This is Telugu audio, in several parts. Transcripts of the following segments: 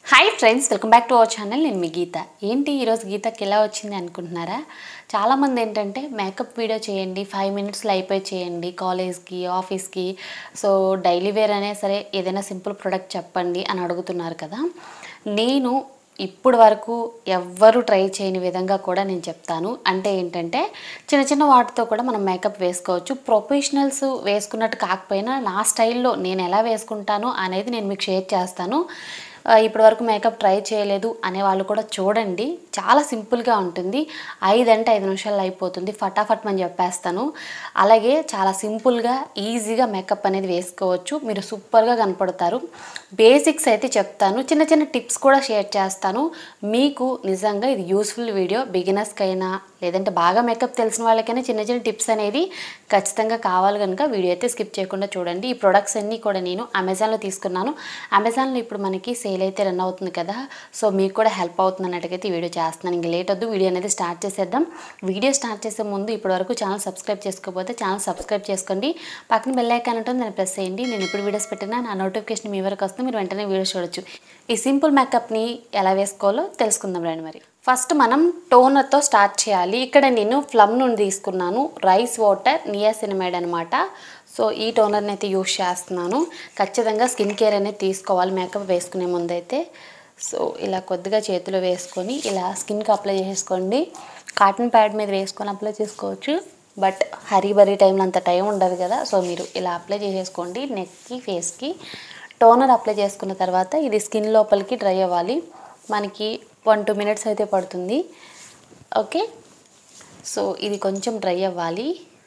hi friends welcome back to our channel నేను మీ గీత ఏంటి ఈరోజు గీతకి ఎలా వచ్చింది అనుకుంటున్నారా చాలామంది ఏంటంటే మేకప్ వీడియో చేయండి ఫైవ్ మినిట్స్లో అయిపోయి చేయండి కాలేజ్కి ఆఫీస్కి సో డైలీ వేర్ అనే సరే ఏదైనా సింపుల్ ప్రోడక్ట్ చెప్పండి అని అడుగుతున్నారు కదా నేను ఇప్పుడు వరకు ఎవ్వరు ట్రై చేయని విధంగా కూడా నేను చెప్తాను అంటే ఏంటంటే చిన్న చిన్న వాటితో కూడా మనం మేకప్ వేసుకోవచ్చు ప్రొఫెషనల్స్ వేసుకున్నట్టు కాకపోయినా నా స్టైల్లో నేను ఎలా వేసుకుంటాను అనేది నేను మీకు షేర్ చేస్తాను ఆ, ఇప్పటి వరకు మేకప్ ట్రై చేయలేదు అనే వాళ్ళు కూడా చూడండి చాలా సింపుల్గా ఉంటుంది ఐదు అంటే ఐదు నిమిషాల్లో అయిపోతుంది ఫటాఫట్ మనం చెప్పేస్తాను అలాగే చాలా సింపుల్గా ఈజీగా మేకప్ అనేది వేసుకోవచ్చు మీరు సూపర్గా కనపడతారు బేసిక్స్ అయితే చెప్తాను చిన్న చిన్న టిప్స్ కూడా షేర్ చేస్తాను మీకు నిజంగా ఇది యూస్ఫుల్ వీడియో బిగినర్స్కి అయినా లేదంటే బాగా మేకప్ తెలిసిన వాళ్ళకైనా చిన్న చిన్న టిప్స్ అనేది ఖచ్చితంగా కావాలి కనుక వీడియో అయితే స్కిప్ చేయకుండా చూడండి ఈ ప్రొడక్ట్స్ అన్నీ కూడా నేను అమెజాన్లో తీసుకున్నాను అమెజాన్లో ఇప్పుడు మనకి సేల్ అయితే రన్ అవుతుంది కదా సో మీకు కూడా హెల్ప్ అవుతుంది అన్నట్టుగైతే ఈ వీడియో చేస్తున్నాను ఇంక లేట్ వద్దు వీడియో అనేది స్టార్ట్ చేసేద్దాం వీడియో స్టార్ట్ చేసే ముందు ఇప్పటి వరకు ఛానల్ సబ్స్క్రైబ్ చేసుకోకపోతే ఛానల్ సబ్స్క్రైబ్ చేసుకోండి పక్కన బెల్ ఐకాన్ ఉంటుంది దాన్ని ప్రెస్ చేయండి నేను ఇప్పుడు వీడియోస్ పెట్టినా నా నోటిఫికేషన్ మీ వరకు వస్తుంది మీరు వెంటనే వీడియోస్ చూడొచ్చు ఈ సింపుల్ మేకప్ని ఎలా వేసుకోవాలో తెలుసుకుందాం రండి మరి ఫస్ట్ మనం టోనర్తో స్టార్ట్ చేయాలి ఇక్కడ నేను ఫ్లమ్ నుండి తీసుకున్నాను రైస్ వాటర్ నియాసినమైడ్ అనమాట సో ఈ టోనర్ని అయితే యూస్ చేస్తున్నాను ఖచ్చితంగా స్కిన్ కేర్ అనేది తీసుకోవాలి మేకప్ వేసుకునే ముందైతే సో ఇలా కొద్దిగా చేతిలో వేసుకొని ఇలా స్కిన్కి అప్లై చేసుకోండి కాటన్ ప్యాడ్ మీద వేసుకొని అప్లై చేసుకోవచ్చు బట్ హరీ బరీ టైంలో అంత టైం ఉండదు కదా సో మీరు ఇలా అప్లై చేసేసుకోండి నెక్కి ఫేస్కి టోనర్ అప్లై చేసుకున్న తర్వాత ఇది స్కిన్ లోపలికి డ్రై అవ్వాలి మనకి వన్ టూ మినిట్స్ అయితే పడుతుంది ఓకే సో ఇది కొంచెం డ్రై అవ్వాలి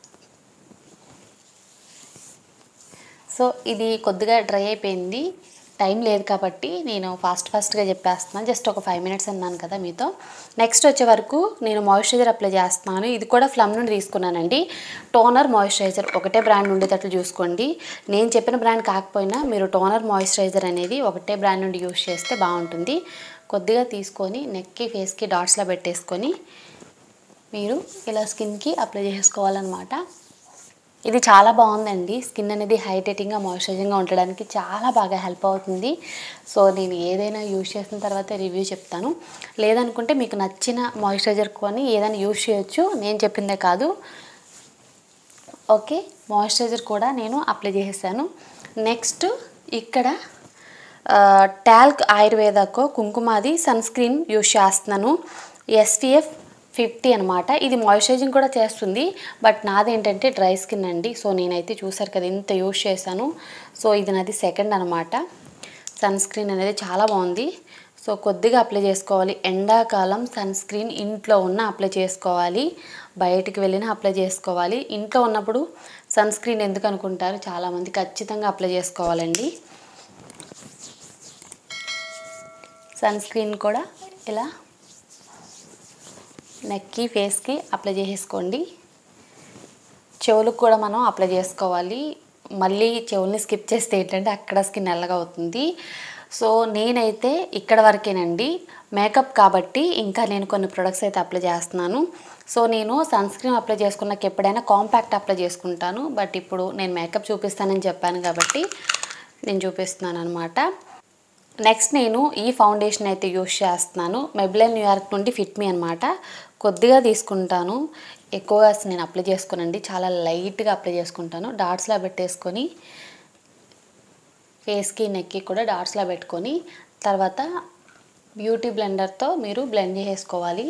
సో ఇది కొద్దిగా డ్రై అయిపోయింది టైం లేదు కాబట్టి నేను ఫాస్ట్ ఫాస్ట్గా చెప్పేస్తున్నాను జస్ట్ ఒక ఫైవ్ మినిట్స్ అన్నాను కదా మీతో నెక్స్ట్ వచ్చే వరకు నేను మాయిశ్చరైజర్ అప్లై చేస్తున్నాను ఇది కూడా ఫ్లమ్ నుండి తీసుకున్నానండి టోనర్ మాయిశ్చరైజర్ ఒకటే బ్రాండ్ ఉండేటట్లు చూసుకోండి నేను చెప్పిన బ్రాండ్ కాకపోయినా మీరు టోనర్ మాయిశ్చరైజర్ అనేది ఒకటే బ్రాండ్ నుండి యూస్ చేస్తే బాగుంటుంది కొద్దిగా తీసుకొని నెక్కి ఫేస్కి డాట్స్లో పెట్టేసుకొని మీరు ఇలా స్కిన్కి అప్లై చేసుకోవాలన్నమాట ఇది చాలా బాగుందండి స్కిన్ అనేది హైడ్రేటింగ్గా మాయిశ్చరైజింగ్గా ఉండడానికి చాలా బాగా హెల్ప్ అవుతుంది సో నేను ఏదైనా యూజ్ చేసిన తర్వాత రివ్యూ చెప్తాను లేదనుకుంటే మీకు నచ్చిన మాయిశ్చరైజర్ కొని ఏదైనా యూజ్ చేయొచ్చు నేను చెప్పిందే కాదు ఓకే మాయిశ్చరైజర్ కూడా నేను అప్లై చేసేసాను నెక్స్ట్ ఇక్కడ టాల్క్ ఆయుర్వేదకో కుంకుమాది సన్ స్క్రీన్ యూజ్ చేస్తున్నాను ఎస్పీఎఫ్ ఫిఫ్టీ అనమాట ఇది మాయిశ్చరైజింగ్ కూడా చేస్తుంది బట్ నాదేంటంటే డ్రై స్కిన్ అండి సో నేనైతే చూసారు కదా ఇంత యూజ్ చేశాను సో ఇది నాది సెకండ్ అనమాట సన్ స్క్రీన్ అనేది చాలా బాగుంది సో కొద్దిగా అప్లై చేసుకోవాలి ఎండాకాలం సన్ స్క్రీన్ ఇంట్లో ఉన్న అప్లై చేసుకోవాలి బయటికి వెళ్ళినా అప్లై చేసుకోవాలి ఇంట్లో ఉన్నప్పుడు సన్ స్క్రీన్ ఎందుకు అనుకుంటారు చాలామంది ఖచ్చితంగా అప్లై చేసుకోవాలండి సన్ స్క్రీన్ కూడా ఇలా నెక్కి ఫేస్కి అప్లై చేసేసుకోండి చెవులకు కూడా మనం అప్లై చేసుకోవాలి మళ్ళీ చెవుల్ని స్కిప్ చేస్తే ఏంటంటే అక్కడ స్కిన్ నల్లగా అవుతుంది సో నేనైతే ఇక్కడ వరకేనండి మేకప్ కాబట్టి ఇంకా నేను కొన్ని ప్రొడక్ట్స్ అయితే అప్లై చేస్తున్నాను సో నేను సన్ స్క్రీన్ అప్లై చేసుకున్నాక ఎప్పుడైనా కాంపాక్ట్ అప్లై చేసుకుంటాను బట్ ఇప్పుడు నేను మేకప్ చూపిస్తానని చెప్పాను కాబట్టి నేను చూపిస్తున్నాను అనమాట నెక్స్ట్ నేను ఈ ఫౌండేషన్ అయితే యూస్ చేస్తున్నాను మెబ్లైన్ న్యూయార్క్ నుండి ఫిట్ మీ అనమాట కొద్దిగా తీసుకుంటాను ఎక్కువగా అసలు నేను అప్లై చేసుకోనండి చాలా లైట్గా అప్లై చేసుకుంటాను డాట్స్లా పెట్టేసుకొని ఫేస్కి నెక్కి కూడా డాట్స్లా పెట్టుకొని తర్వాత బ్యూటీ బ్లెండర్తో మీరు బ్లెండ్ చేసుకోవాలి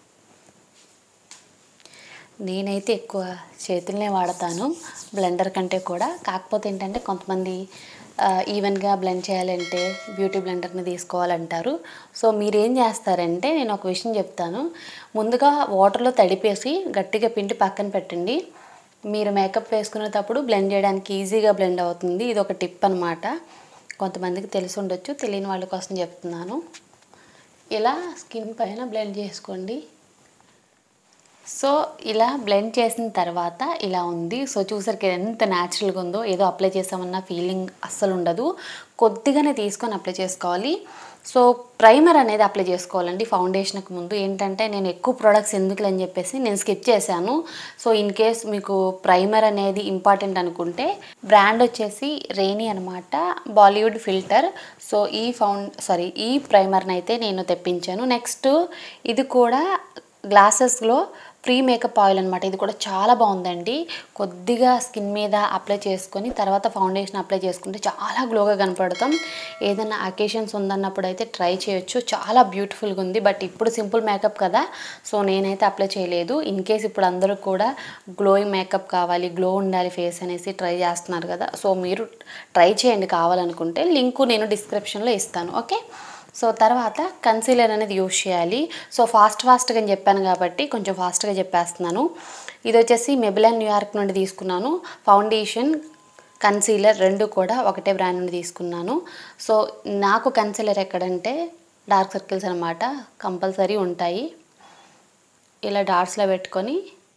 నేనైతే ఎక్కువ చేతులనే వాడతాను బ్లెండర్ కంటే కూడా కాకపోతే ఏంటంటే కొంతమంది ఆ, ఈవెన్గా బ్లెండ్ చేయాలంటే బ్యూటీ బ్లెండర్ని తీసుకోవాలంటారు సో మీరు ఏం చేస్తారంటే నేను ఒక విషయం చెప్తాను ముందుగా వాటర్లో తడిపేసి గట్టిగా పిండి పక్కన పెట్టండి మీరు మేకప్ వేసుకునేటప్పుడు బ్లెండ్ చేయడానికి ఈజీగా బ్లెండ్ అవుతుంది ఇది ఒక టిప్ అనమాట కొంతమందికి తెలిసి ఉండొచ్చు తెలియని వాళ్ళ కోసం చెప్తున్నాను ఇలా స్కిన్ పైన బ్లెండ్ చేసుకోండి సో ఇలా బ్లెండ్ చేసిన తర్వాత ఇలా ఉంది సో చూసరికి ఎంత న్యాచురల్గా ఉందో ఏదో అప్లై చేసామన్న ఫీలింగ్ అస్సలు ఉండదు కొద్దిగానే తీసుకొని అప్లై చేసుకోవాలి సో ప్రైమర్ అనేది అప్లై చేసుకోవాలండి ఫౌండేషన్కి ముందు ఏంటంటే నేను ఎక్కువ ప్రొడక్ట్స్ ఎందుకు అని చెప్పేసి నేను స్కిప్ చేశాను సో ఇన్ కేస్ మీకు ప్రైమర్ అనేది ఇంపార్టెంట్ అనుకుంటే బ్రాండ్ వచ్చేసి రేణి అనమాట బాలీవుడ్ ఫిల్టర్ సో ఈ ఫౌండ్ సారీ ఈ ప్రైమర్ని అయితే నేను తెప్పించాను నెక్స్ట్ ఇది కూడా గ్లాసెస్లో ఫ్రీ మేకప్ ఆయిల్ అనమాట ఇది కూడా చాలా బాగుందండి కొద్దిగా స్కిన్ మీద అప్లై చేసుకొని తర్వాత ఫౌండేషన్ అప్లై చేసుకుంటే చాలా గ్లోగా కనపడతాం ఏదైనా అకేషన్స్ ఉందన్నప్పుడు అయితే ట్రై చేయొచ్చు చాలా బ్యూటిఫుల్గా ఉంది బట్ ఇప్పుడు సింపుల్ మేకప్ కదా సో నేనైతే అప్లై చేయలేదు ఇన్ కేస్ ఇప్పుడు అందరూ కూడా గ్లోయింగ్ మేకప్ కావాలి గ్లో ఉండాలి ఫేస్ అనేసి ట్రై చేస్తున్నారు కదా సో మీరు ట్రై చేయండి కావాలనుకుంటే లింకు నేను డిస్క్రిప్షన్లో ఇస్తాను ఓకే సో తర్వాత కన్సీలర్ అనేది యూజ్ చేయాలి సో ఫాస్ట్ ఫాస్ట్గా అని చెప్పాను కాబట్టి కొంచెం ఫాస్ట్గా చెప్పేస్తున్నాను ఇది వచ్చేసి మెబిలన్ న్యూయార్క్ నుండి తీసుకున్నాను ఫౌండేషన్ కన్సీలర్ రెండు కూడా ఒకటే బ్రాండ్ నుండి తీసుకున్నాను సో నాకు కన్సీలర్ ఎక్కడంటే డార్క్ సర్కిల్స్ అనమాట కంపల్సరీ ఉంటాయి ఇలా డార్క్స్లో పెట్టుకొని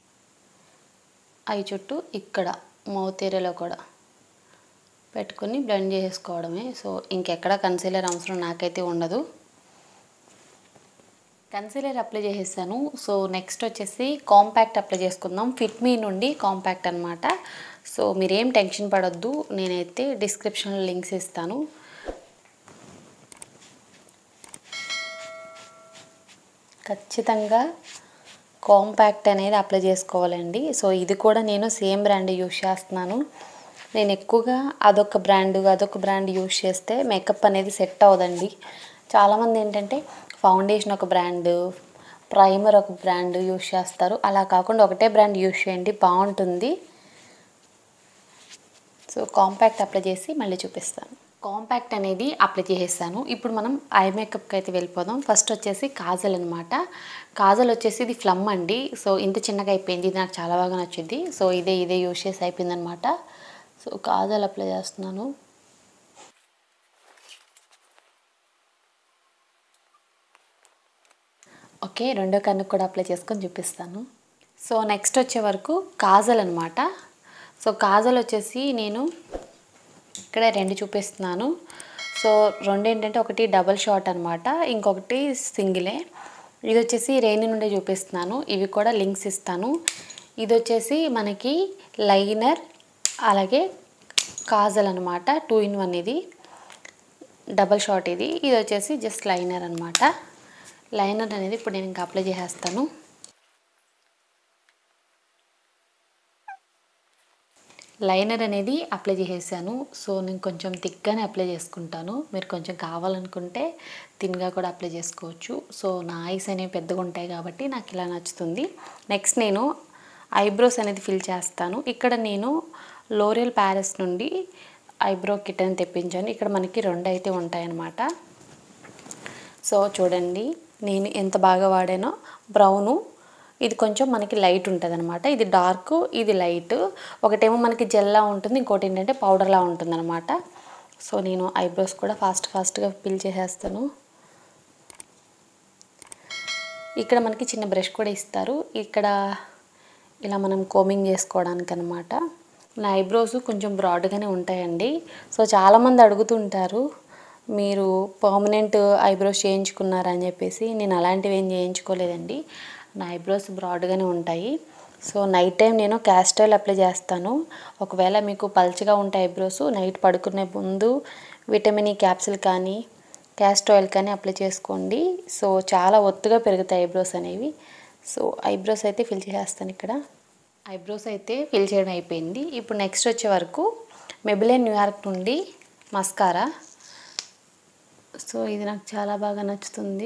అవి చుట్టూ ఇక్కడ మౌత్ ఏరియాలో కూడా పెట్టుకొని బ్లెండ్ చేసుకోవడమే సో ఇంకెక్కడ కన్సీలర్ అవసరం నాకైతే ఉండదు కన్సీలర్ అప్లై చేసేసాను సో నెక్స్ట్ వచ్చేసి కాంపాక్ట్ అప్లై చేసుకుందాం ఫిట్ మీ నుండి కాంపాక్ట్ అనమాట సో మీరేం టెన్షన్ పడొద్దు నేనైతే డిస్క్రిప్షన్లో లింక్స్ ఇస్తాను ఖచ్చితంగా కాంపాక్ట్ అనేది అప్లై చేసుకోవాలండి సో ఇది కూడా నేను సేమ్ బ్రాండ్ యూస్ చేస్తున్నాను నేను ఎక్కువగా అదొక బ్రాండ్ అదొక బ్రాండ్ యూస్ చేస్తే మేకప్ అనేది సెట్ అవ్వదండి చాలామంది ఏంటంటే ఫౌండేషన్ ఒక బ్రాండ్ ప్రైమర్ ఒక బ్రాండ్ యూస్ చేస్తారు అలా కాకుండా ఒకటే బ్రాండ్ యూస్ చేయండి బాగుంటుంది సో కాంపాక్ట్ అప్లై చేసి మళ్ళీ చూపిస్తాను కాంపాక్ట్ అనేది అప్లై చేసేసాను ఇప్పుడు మనం ఐ మేకప్కి అయితే వెళ్ళిపోదాం ఫస్ట్ వచ్చేసి కాజల్ అనమాట కాజల్ వచ్చేసి ఇది ఫ్లమ్ అండి సో ఇంత చిన్నగా అయిపోయింది ఇది నాకు చాలా బాగా నచ్చింది సో ఇదే ఇదే యూస్ చేసి అయిపోయింది అనమాట సో కాజల్ అప్లై చేస్తున్నాను ఓకే రెండో కన్నుకు కూడా అప్లై చేసుకొని చూపిస్తాను సో నెక్స్ట్ వచ్చే వరకు కాజల్ అనమాట సో కాజల్ వచ్చేసి నేను ఇక్కడ రెండు చూపిస్తున్నాను సో రెండు ఏంటంటే ఒకటి డబల్ షాట్ అనమాట ఇంకొకటి సింగిలే ఇది వచ్చేసి రేణి నుండే చూపిస్తున్నాను ఇవి కూడా లింక్స్ ఇస్తాను ఇది వచ్చేసి మనకి లైనర్ అలాగే కాజల్ అనమాట టూ ఇన్ వన్ ఇది డబల్ షాట్ ఇది ఇది వచ్చేసి జస్ట్ లైనర్ అనమాట లైనర్ అనేది ఇప్పుడు నేను ఇంకా అప్లై చేసేస్తాను లైనర్ అనేది అప్లై చేసేసాను సో నేను కొంచెం థిక్గానే అప్లై చేసుకుంటాను మీరు కొంచెం కావాలనుకుంటే థిన్గా కూడా అప్లై చేసుకోవచ్చు సో నా ఐస్ అనేవి పెద్దగా ఉంటాయి కాబట్టి నాకు ఇలా నచ్చుతుంది నెక్స్ట్ నేను ఐబ్రోస్ అనేది ఫిల్ చేస్తాను ఇక్కడ నేను లోరియల్ ప్యారెస్ నుండి ఐబ్రో కిట్ అని తెప్పించాను ఇక్కడ మనకి రెండు అయితే ఉంటాయన్నమాట సో చూడండి నేను ఎంత బాగా వాడానో బ్రౌను ఇది కొంచెం మనకి లైట్ ఉంటుంది అనమాట ఇది డార్క్ ఇది లైట్ ఒకటేమో మనకి జెల్లా ఉంటుంది ఇంకోటి ఏంటంటే పౌడర్లా ఉంటుంది అనమాట సో నేను ఐబ్రోస్ కూడా ఫాస్ట్ ఫాస్ట్గా ఫిల్ చేసేస్తాను ఇక్కడ మనకి చిన్న బ్రష్ కూడా ఇస్తారు ఇక్కడ ఇలా మనం కోమింగ్ చేసుకోవడానికి అనమాట నా ఐబ్రోస్ కొంచెం బ్రాడ్గానే ఉంటాయండి సో చాలామంది అడుగుతుంటారు మీరు పర్మనెంట్ ఐబ్రోస్ చేయించుకున్నారని చెప్పేసి నేను అలాంటివి ఏం చేయించుకోలేదండి నా ఐబ్రోస్ బ్రాడ్గానే ఉంటాయి సో నైట్ టైం నేను క్యాస్టైల్ అప్లై చేస్తాను ఒకవేళ మీకు పల్చగా ఉంటే ఐబ్రోస్ నైట్ పడుకునే ముందు విటమిన్ ఈ క్యాప్సిల్ కానీ క్యాస్టర్ ఆయిల్ కానీ అప్లై చేసుకోండి సో చాలా ఒత్తుగా పెరుగుతాయి ఐబ్రోస్ అనేవి సో ఐబ్రోస్ అయితే ఫిల్ చేసేస్తాను ఇక్కడ ఐబ్రోస్ అయితే ఫిల్ చేయడం అయిపోయింది ఇప్పుడు నెక్స్ట్ వచ్చే వరకు మెబిలైన్ న్యూయార్క్ నుండి మస్కారా సో ఇది నాకు చాలా బాగా నచ్చుతుంది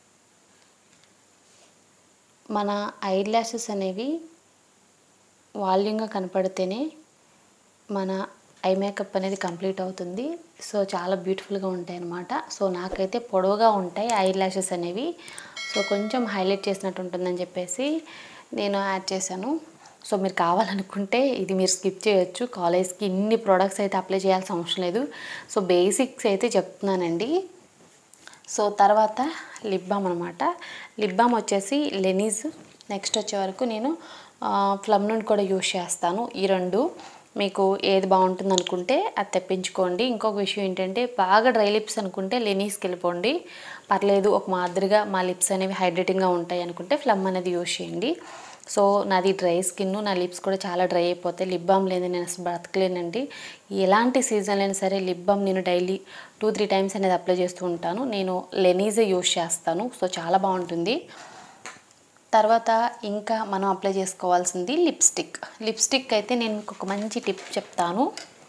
మన ఐ ల్యాషెస్ అనేవి వాల్యూమ్గా కనపడితేనే మన ఐ మేకప్ అనేది కంప్లీట్ అవుతుంది సో చాలా బ్యూటిఫుల్గా ఉంటాయి అన్నమాట సో నాకైతే పొడవుగా ఉంటాయి ఐ ల్యాషెస్ అనేవి సో కొంచెం హైలైట్ చేసినట్టు ఉంటుందని చెప్పేసి నేను యాడ్ చేశాను సో మీరు కావాలనుకుంటే ఇది మీరు స్కిప్ చేయొచ్చు కాలేజ్కి ఇన్ని ప్రోడక్ట్స్ అయితే అప్లై చేయాల్సిన అవసరం లేదు సో బేసిక్స్ అయితే చెప్తున్నానండి సో తర్వాత లిప్ బామ్ అనమాట లిప్ బామ్ వచ్చేసి లెనీస్ నెక్స్ట్ వచ్చే వరకు నేను ప్లమ్ నుండి కూడా యూస్ చేస్తాను ఈ రెండు మీకు ఏది బాగుంటుంది అనుకుంటే అది తెప్పించుకోండి ఇంకొక విషయం ఏంటంటే బాగా డ్రై లిప్స్ అనుకుంటే లెనీస్కి వెళ్ళిపోండి పర్లేదు ఒక మాదిరిగా మా లిప్స్ అనేవి హైడ్రేటింగ్గా ఉంటాయి అనుకుంటే ఫ్లమ్ అనేది యూస్ చేయండి సో నాది డ్రై స్కిన్ నా లిప్స్ కూడా చాలా డ్రై అయిపోతాయి లిప్ బామ్ లేదు నేను అసలు బ్రతకలేనండి ఎలాంటి సీజన్లో అయినా సరే లిప్ బామ్ నేను డైలీ టూ త్రీ టైమ్స్ అనేది అప్లై చేస్తూ ఉంటాను నేను లెనీజే యూస్ చేస్తాను సో చాలా బాగుంటుంది తర్వాత ఇంకా మనం అప్లై చేసుకోవాల్సింది లిప్స్టిక్ లిప్స్టిక్ అయితే నేను మీకు ఒక మంచి టిప్ చెప్తాను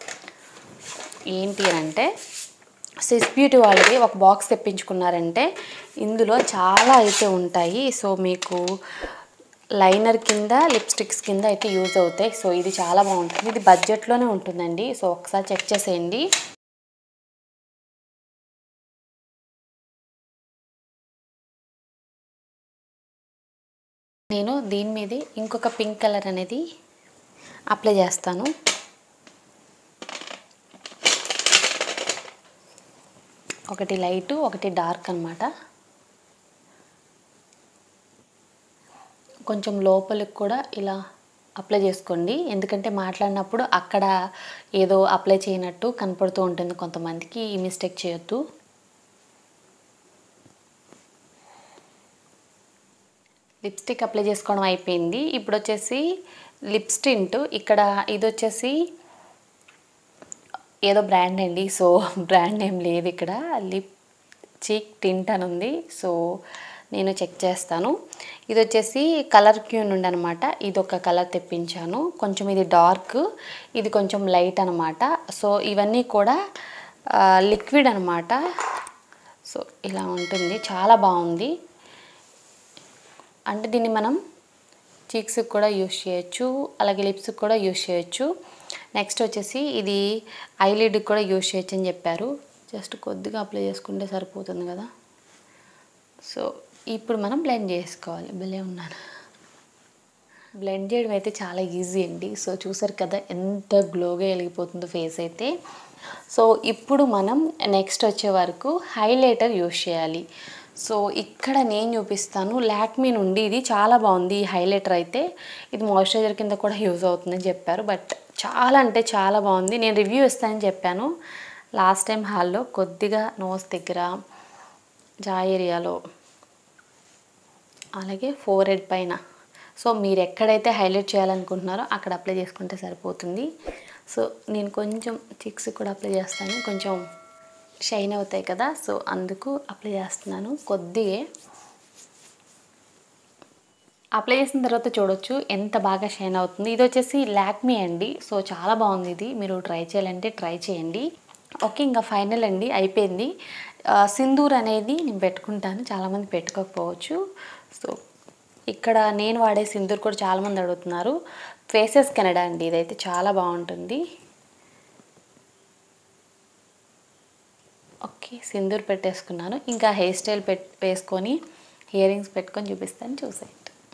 ఏంటి అని అంటే సిస్ బ్యూటీ వాళ్ళది ఒక బాక్స్ తెప్పించుకున్నారంటే ఇందులో చాలా అయితే ఉంటాయి సో మీకు లైనర్ కింద లిప్స్టిక్స్ కింద అయితే యూజ్ అవుతాయి సో ఇది చాలా బాగుంటుంది ఇది బడ్జెట్లోనే ఉంటుందండి సో ఒకసారి చెక్ చేసేయండి నేను దీని మీదే ఇంకొక పింక్ కలర్ అనేది అప్లై చేస్తాను ఒకటి లైట్ ఒకటి డార్క్ అనమాట కొంచెం లోపలికి కూడా ఇలా అప్లై చేసుకోండి ఎందుకంటే మాట్లాడినప్పుడు అక్కడ ఏదో అప్లై చేయనట్టు కనపడుతూ ఉంటుంది కొంతమందికి ఈ మిస్టేక్ చేయొద్దు లిప్స్టిక్ అప్లై చేసుకోవడం అయిపోయింది ఇప్పుడు వచ్చేసి లిప్స్టింట్ ఇక్కడ ఇది వచ్చేసి ఏదో బ్రాండ్ అండి సో బ్రాండ్ ఏం లేదు ఇక్కడ లిప్ చీక్ టింట్ అని ఉంది సో నేను చెక్ చేస్తాను ఇది వచ్చేసి కలర్ క్యూన్ ఉండి అనమాట ఇది ఒక కలర్ తెప్పించాను కొంచెం ఇది డార్క్ ఇది కొంచెం లైట్ అనమాట సో ఇవన్నీ కూడా లిక్విడ్ అనమాట సో ఇలా ఉంటుంది చాలా బాగుంది అంటే దీన్ని మనం చీక్స్కి కూడా యూస్ చేయొచ్చు అలాగే లిప్స్కి కూడా యూస్ చేయొచ్చు నెక్స్ట్ వచ్చేసి ఇది ఐలిడ్కి కూడా యూస్ చేయొచ్చు అని చెప్పారు జస్ట్ కొద్దిగా అప్లై చేసుకుంటే సరిపోతుంది కదా సో ఇప్పుడు మనం బ్లెండ్ చేసుకోవాలి భలే ఉన్నాను బ్లెండ్ చేయడం అయితే చాలా ఈజీ అండి సో చూసారు కదా ఎంత గ్లోగా వెలిగిపోతుందో ఫేస్ అయితే సో ఇప్పుడు మనం నెక్స్ట్ వచ్చే వరకు హైలైటర్ యూస్ చేయాలి సో ఇక్కడ నేను చూపిస్తాను లాక్మీ నుండి ఇది చాలా బాగుంది ఈ హైలైటర్ అయితే ఇది మాయిశ్చరైజర్ కింద కూడా యూజ్ అవుతుందని చెప్పారు బట్ చాలా అంటే చాలా బాగుంది నేను రివ్యూ ఇస్తానని చెప్పాను లాస్ట్ టైం హాల్లో కొద్దిగా నోస్ దగ్గర జా ఏరియాలో అలాగే ఫోర్ హెడ్ పైన సో మీరు ఎక్కడైతే హైలైట్ చేయాలనుకుంటున్నారో అక్కడ అప్లై చేసుకుంటే సరిపోతుంది సో నేను కొంచెం చిక్స్ కూడా అప్లై చేస్తాను కొంచెం షైన్ అవుతాయి కదా సో అందుకు అప్లై చేస్తున్నాను కొద్దిగా అప్లై చేసిన తర్వాత చూడొచ్చు ఎంత బాగా షైన్ అవుతుంది ఇది వచ్చేసి లాక్మీ అండి సో చాలా బాగుంది ఇది మీరు ట్రై చేయాలంటే ట్రై చేయండి ఓకే ఇంకా ఫైనల్ అండి అయిపోయింది ఆ, సింధూర్ అనేది నేను పెట్టుకుంటాను చాలామంది పెట్టుకోకపోవచ్చు సో ఇక్కడ నేను వాడే సింధూర్ కూడా చాలామంది అడుగుతున్నారు ఫేసెస్ కెనడా అండి ఇదైతే చాలా బాగుంటుంది ఓకే సింధూర్ పెట్టేసుకున్నాను ఇంకా హెయిర్ స్టైల్ పెట్ వేసుకొని ఇయర్ రింగ్స్ పెట్టుకొని చూపిస్తాను చూసేయండి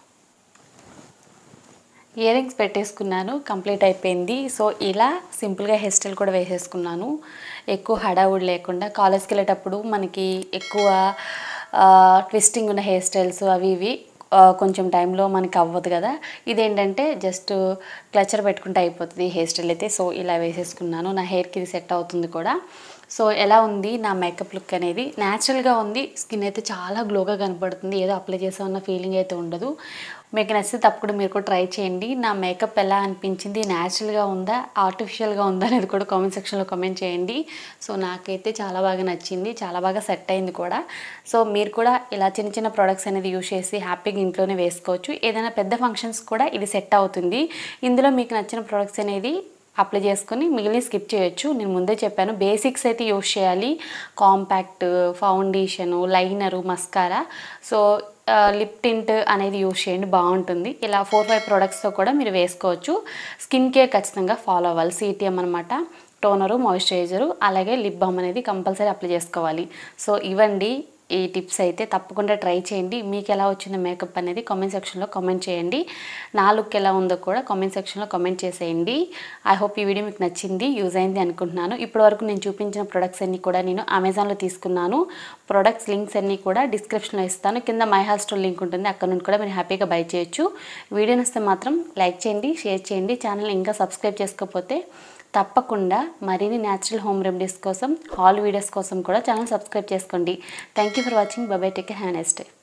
ఇయర్ రింగ్స్ పెట్టేసుకున్నాను కంప్లీట్ అయిపోయింది సో ఇలా సింపుల్గా హెయిర్ స్టైల్ కూడా వేసేసుకున్నాను ఎక్కువ హడావుడి లేకుండా కాలేజ్కి వెళ్ళేటప్పుడు మనకి ఎక్కువ ట్విస్టింగ్ ఉన్న హెయిర్ స్టైల్స్ అవి ఇవి ఆ, కొంచెం టైంలో మనకి అవ్వదు కదా ఇదేంటంటే జస్ట్ క్లచర్ పెట్టుకుంటే అయిపోతుంది హెయిర్ స్టైల్ అయితే సో ఇలా వేసేసుకున్నాను నా హెయిర్కి ఇది సెట్ అవుతుంది కూడా సో ఎలా ఉంది నా మేకప్ లుక్ అనేది న్యాచురల్గా ఉంది స్కిన్ అయితే చాలా గ్లోగా కనపడుతుంది ఏదో అప్లై చేసామన్న ఫీలింగ్ అయితే ఉండదు మీకు నచ్చితే తప్పకుండా మీరు కూడా ట్రై చేయండి నా మేకప్ ఎలా అనిపించింది న్యాచురల్గా ఉందా ఆర్టిఫిషియల్గా ఉందా అనేది కూడా కామెంట్ సెక్షన్లో కామెంట్ చేయండి సో నాకైతే చాలా బాగా నచ్చింది చాలా బాగా సెట్ అయింది కూడా సో మీరు కూడా ఇలా చిన్న చిన్న ప్రోడక్ట్స్ అనేది యూస్ చేసి హ్యాపీగా ఇంట్లోనే వేసుకోవచ్చు ఏదైనా పెద్ద ఫంక్షన్స్ కూడా ఇది సెట్ అవుతుంది ఇందులో మీకు నచ్చిన ప్రోడక్ట్స్ అనేది అప్లై చేసుకొని మిగిలిన స్కిప్ చేయొచ్చు నేను ముందే చెప్పాను బేసిక్స్ అయితే యూస్ చేయాలి compact foundation liner mascara so lip tint అనేది యూస్ చేయండి బాగుంటుంది ఇలా ఫోర్ ఫైవ్ ప్రోడక్ట్స్తో కూడా మీరు వేసుకోవచ్చు స్కిన్ కేర్ ఖచ్చితంగా ఫాలో అవ్వాలి సిటిఎం అనమాట టోనరు మాయిశ్చరైజరు అలాగే లిప్ బామ్ అనేది కంపల్సరీ అప్లై చేసుకోవాలి సో ఇవండి ఈ టిప్స్ అయితే తప్పకుండా ట్రై చేయండి మీకు ఎలా వచ్చిందో మేకప్ అనేది కామెంట్ సెక్షన్లో కామెంట్ చేయండి నా లుక్ ఎలా ఉందో కూడా కామెంట్ సెక్షన్లో కామెంట్ చేసేయండి ఐ హోప్ ఈ వీడియో మీకు నచ్చింది యూజ్ అయింది అనుకుంటున్నాను ఇప్పటివరకు నేను చూపించిన ప్రొడక్ట్స్ అన్నీ కూడా నేను అమెజాన్లో తీసుకున్నాను ప్రొడక్ట్స్ లింక్స్ అన్నీ కూడా డిస్క్రిప్షన్లో ఇస్తాను కింద మై హాల్ స్టోర్ లింక్ ఉంటుంది అక్కడ నుండి కూడా మీరు హ్యాపీగా బై చేయొచ్చు వీడియో నచ్చితే మాత్రం లైక్ చేయండి షేర్ చేయండి ఛానల్ ఇంకా సబ్స్క్రైబ్ చేసుకోకపోతే తప్పకుండా మరిన్ని న్యాచురల్ హోమ్ రెమెడీస్ కోసం హాల్ వీడియోస్ కోసం కూడా ఛానల్ సబ్స్క్రైబ్ చేసుకోండి thank you for watching bye bye take have next day